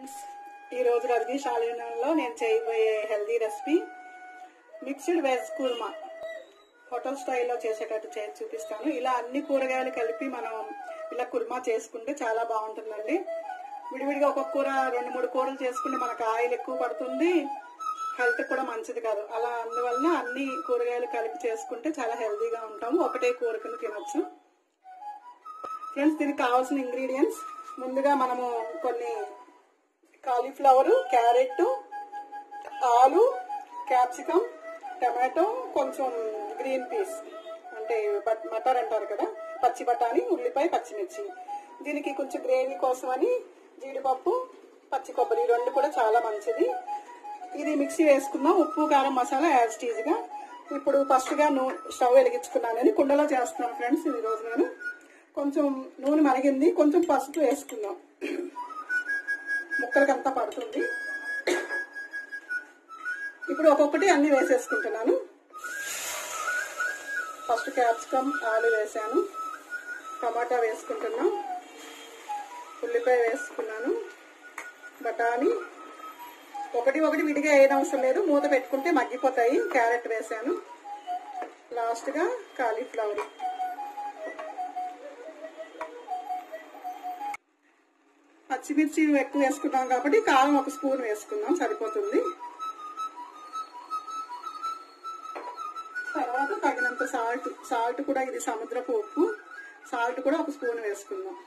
friends ఈ రోజు రజనీ శాలీనంలో నేను చేయబోయే healthy recipe mixed veg kurma hotel స్టైల్లో చేసేటట్టు చేసి చూపిస్తాను ఇలా అన్ని కూరగాయలు కలిపి మనం ఇలా కుర్మా చేసుకుంటే చాలా బాగుంటుందండి విడివిడిగా ఒక్కొక్క కూర రెండు మూడు కూరలు చేసుకుంటే మనకు ఆయిల్ ఎక్కువ పడుతుంది హెల్త్ కూడా మంచిది కాదు అలా అందువల్ల అన్ని కూరగాయలు కలిపి చేసుకుంటే చాలా హెల్దీగా ఉంటాము ఒకటే కూర కింద తినొచ్చు ఫ్రెండ్స్ దీనికి కావాల్సిన ఇంగ్రీడియంట్స్ ముందుగా మనము కొన్ని కాలీఫ్లవర్ క్యారెట్ ఆలు క్యాప్సికమ్ టమాటో కొంచెం గ్రీన్ పీస్ అంటే బట్- మటర్ అంటారు కదా పచ్చి బఠానీ ఉల్లిపాయ పచ్చిమిర్చి దీనికి కొంచెం గ్రేవీ కోసం అని జీడిపప్పు పచ్చి కొబ్బరి ఈ రెండు కూడా చాలా మంచిది ఇది మిక్సీ వేసుకుందాం ఉప్పు కారం మసాలా యాజ్ గా ఇప్పుడు ఫస్ట్ గా నూ స్టవ్ వెలిగించుకున్నానని కుండలో చేస్తున్నాను ఫ్రెండ్స్ ఈ రోజు నేను కొంచెం నూనె మరిగింది కొంచెం పసుపు వేసుకుందాం ముక్కలకంతా పడుతుంది ఇప్పుడు ఒక్కొక్కటి అన్ని వేసేసుకుంటున్నాను ఫస్ట్ క్యాప్సికమ్ ఆలు వేసాను టమాటా వేసుకుంటున్నాం ఉల్లిపాయ వేసుకున్నాను బఠానీ ఒకటి ఒకటి విడిగా వేయడం అవసరం లేదు మూత పెట్టుకుంటే మగ్గిపోతాయి క్యారెట్ వేసాను లాస్ట్గా కాలీఫ్లవర్ పచ్చిమిర్చి ఎక్కువ వేసుకున్నాం కాబట్టి కారం ఒక స్పూన్ వేసుకుందాం సరిపోతుంది తర్వాత తగినంత సాల్ట్ సాల్ట్ కూడా ఇది సముద్రపు ఉప్పు సాల్ట్ కూడా ఒక స్పూన్ వేసుకుందాం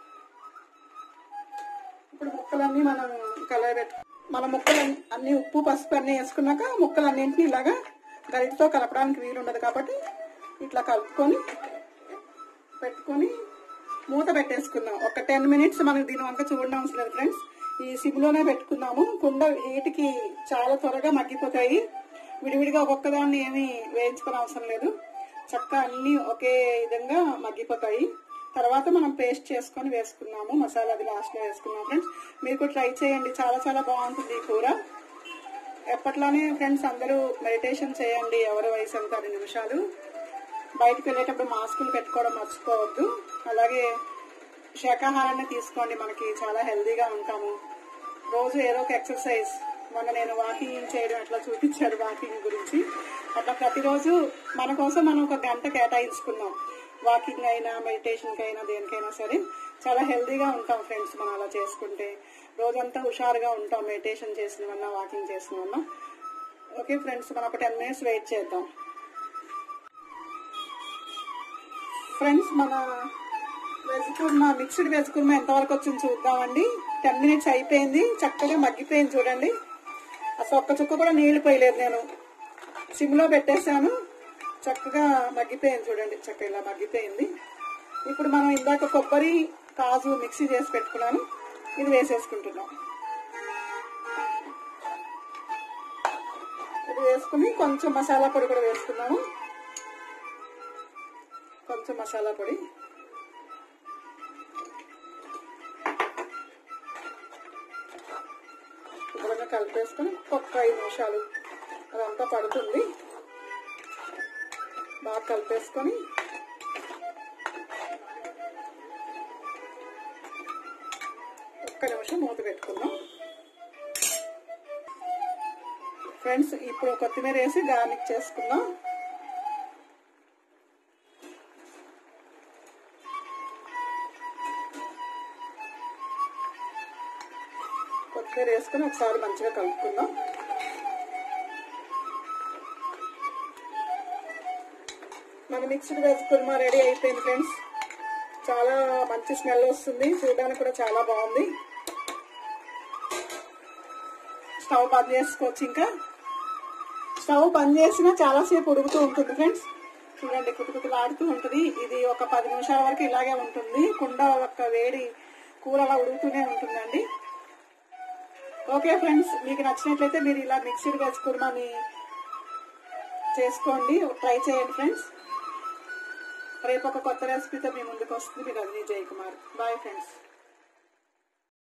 ఇప్పుడు ముక్కలన్నీ మనం కలబెట్టు మన ముక్కలు అన్ని ఉప్పు పసుపు అన్ని వేసుకున్నాక ముక్కలన్నింటినీ ఇలాగా గరిటతో కలపడానికి వీలు ఉండదు కాబట్టి ఇట్లా కలుపుకొని పెట్టుకొని మూత పెట్టేసుకుందాం ఒక టెన్ మినిట్స్ మనకి దీని వంక చూడడం అవసరం లేదు ఫ్రెండ్స్ ఈ సిమ్లోనే పెట్టుకుందాము కుండ వీటికి చాలా త్వరగా మగ్గిపోతాయి విడివిడిగా ఒక్కొక్కదాన్ని ఏమి వేయించుకోని అవసరం లేదు చక్క అన్ని ఒకే విధంగా మగ్గిపోతాయి తర్వాత మనం పేస్ట్ చేసుకొని వేసుకున్నాము మసాలా అది లాస్ట్ లో వేసుకున్నాం ఫ్రెండ్స్ మీరు కూడా ట్రై చేయండి చాలా చాలా బాగుంటుంది ఈ కూర ఎప్పట్లానే ఫ్రెండ్స్ అందరూ మెడిటేషన్ చేయండి ఎవరి వయసు ఎంత రెండు నిమిషాలు బయటకు వెళ్ళేటప్పుడు మాస్కులు పెట్టుకోవడం మర్చిపోవద్దు అలాగే శాకాహారాన్ని తీసుకోండి మనకి చాలా హెల్దీగా ఉంటాము రోజు ఏదో ఒక ఎక్సర్సైజ్ మొన్న నేను వాకింగ్ చేయడం అట్లా చూపించారు వాకింగ్ గురించి అట్లా ప్రతిరోజు మన కోసం మనం ఒక గంట కేటాయించుకున్నాం వాకింగ్ అయినా మెడిటేషన్కి అయినా దేనికైనా సరే చాలా హెల్దీగా ఉంటాం ఫ్రెండ్స్ మనం అలా చేసుకుంటే రోజంతా హుషారుగా ఉంటాం మెడిటేషన్ చేసిన వల్ల వాకింగ్ చేసిన వల్ల ఓకే ఫ్రెండ్స్ మనం ఒక టెన్ మినిట్స్ వెయిట్ చేద్దాం ఫ్రెండ్స్ మన veg kurma mixed veg kurma ఎంతవరకు వచ్చింది చూద్దామండి టెన్ మినిట్స్ అయిపోయింది చక్కగా మగ్గిపోయింది చూడండి అసలు ఒక్క చుక్క కూడా నీళ్లు పోయలేదు నేను సిమ్లో పెట్టేశాను చక్కగా మగ్గిపోయింది చూడండి చక్కగా ఇలా మగ్గిపోయింది ఇప్పుడు మనం ఇందాక కొబ్బరి కాజు మిక్సీ చేసి పెట్టుకున్నాను ఇది వేసేసుకుంటున్నాం ఇది వేసుకుని కొంచెం మసాలా పొడి కూడా వేసుకున్నాము కొంచెం మసాలా పొడి శుభ్రంగా కలిపేసుకొని ఒక్క ఐదు నిమిషాలు అదంతా పడుతుంది బాగా కలిపేసుకొని ఒక్క నిమిషం మూత పెట్టుకుందాం ఫ్రెండ్స్ ఇప్పుడు కొత్తిమీర వేసి గార్నిక్ చేసుకుందాం కొత్తిమీర వేసుకొని ఒకసారి మంచిగా కలుపుకుందాం మన మిక్స్డ్ వెజ్ కుర్మా రెడీ అయిపోయింది ఫ్రెండ్స్ చాలా మంచి స్మెల్ వస్తుంది చూడడానికి కూడా చాలా బాగుంది స్టవ్ బంద్ చేసుకోవచ్చు ఇంకా స్టవ్ బంద్ చేసినా చాలాసేపు ఉడుకుతూ ఉంటుంది ఫ్రెండ్స్ చూడండి కుతుకుతులాడుతూ ఉంటుంది ఇది ఒక పది నిమిషాల వరకు ఇలాగే ఉంటుంది కుండ యొక్క వేడి కూర అలా ఉడుకుతూనే ఉంటుందండి ఓకే ఫ్రెండ్స్ మీకు నచ్చినట్లయితే మీరు ఇలా మిక్సీడ్ వెజ్ కుర్మాని చేసుకోండి ట్రై చేయండి ఫ్రెండ్స్ రేపు ఒక కొత్త రెసిపీతో మీ ముందుకు వస్తుంది మీ రజనీ జయకుమార్ బాయ్ ఫ్రెండ్స్